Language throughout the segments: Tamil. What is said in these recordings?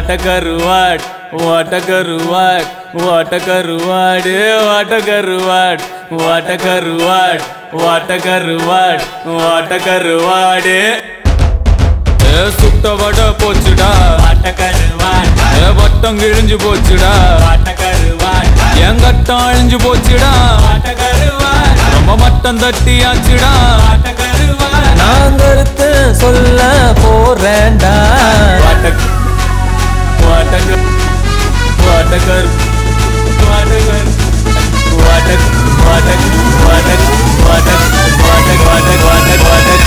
வாட்ட கருவாட் வாட்ட கருவாட் வாட்ட கருவாடு வாட்ட கருவாட் வாட்ட கருவாட் வாட்ட கருவாட் வாட்ட கருவாடு ஏ சுட்ட வடை போச்சுடா வாட்ட கருவாட் ஏ வட்டம் கிழிஞ்சு போச்சுடா வாட்ட கருவாட் என் கட்டம் அழிஞ்சு போச்சுடா வாட்ட கருவாட் ரொம்ப மட்டம் தட்டியாச்சுடா வாட்ட கருவாட் நான் கருத்து சொல்ல போறேன்டா வாட்டக் வாட்டக் வாட்டகர் வாட்டகர் வாட்டக் வாட்டக் வாட்டக் வாட்டக் வாட்டக் வாட்டக் வாட்டக் வாட்டக்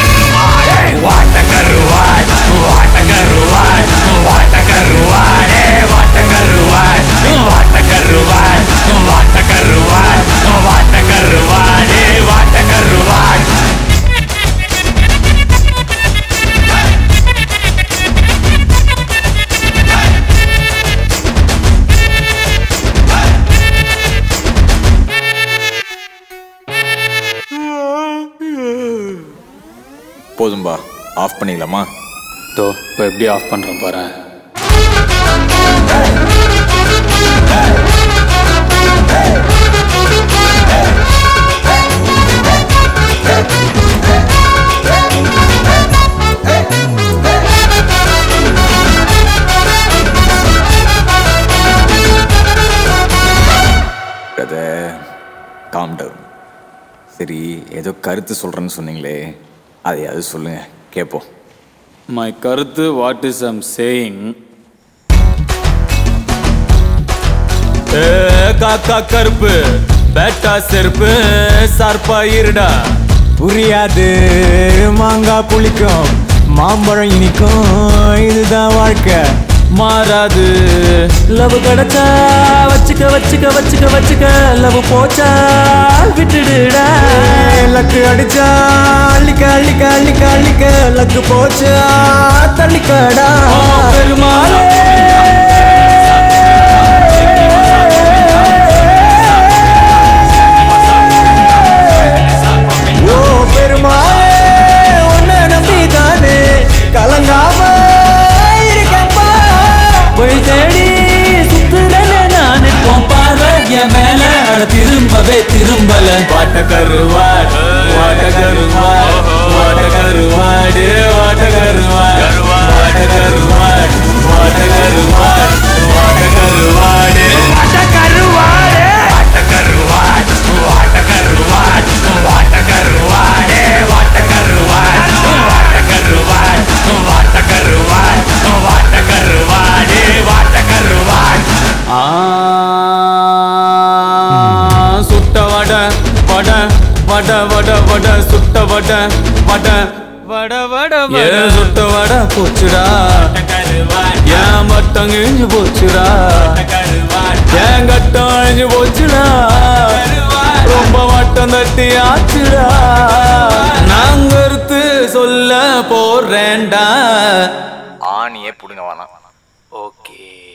போதும்பா ஆஃப் பண்ணிடலாமா தோ இப்போ எப்படி ஆஃப் பண்ணுறேன் பாரு கதை காம் டவுன் சரி ஏதோ கருத்து சொல்கிறேன்னு சொன்னீங்களே அதையாவது சொல்லுங்க கேட்போம் மை கருத்து வாட் இஸ் ஐம் சேயிங் காக்கா கருப்பு பேட்டா செருப்பு சார்பா இருடா புரியாது மாங்காய் புளிக்கும் மாம்பழம் இனிக்கும் இதுதான் வாழ்க்கை மாறாது லவ் கிடைச்சா வச்சுக்க வச்சுக்க வச்சுக்க வச்சுக்க லவ் போச்சா விட்டுடுடா லக்கு அடிச்சா அள்ளிக்க அள்ளிக்க அள்ளிக்க அள்ளிக்க லக்கு போச்சா தள்ளிக்கடா ஓ, பெருமாளே. ஓ பெருமாளே உன்னை நம்பிதானே கலங்காம இருக்கேன்பா போய் தேடி சுத்துறேன்னு நான் இப்போ பார்வை என் மேல அட திரும்பவே திரும்பல வாட்ட கருவாட் வாட்ட கருவாட் வாட்ட கருவாடு வாட்ட கருவாட் வாட்ட கருவாட் வாட்ட கருவாட் வாட்ட கருவாடு வாட்ட கருவாடு வாட்ட கருவாட் வாட்ட கருவாட் வாட்ட கருவாடு வாட்ட கருவாட் வாட்ட கருவாட் வாட்ட கருவாட் வாட்ட கருவாடு வாட்ட கருவாட் ஆ சுட்ட வட வட வட வட வட சுட்ட வட வட வட வட ஏ சுட்ட வட போச்சுடா ஏன் மட்டம் கிழிஞ்சு போச்சுடா ஏன் கட்டம் அழிஞ்சு போச்சுடா ரொம்ப மட்டம் தட்டி ஆச்சுடா நான் கருத்து சொல்ல போறேன்டா ஆணியே பிடுங்க வேணாம் ஓகே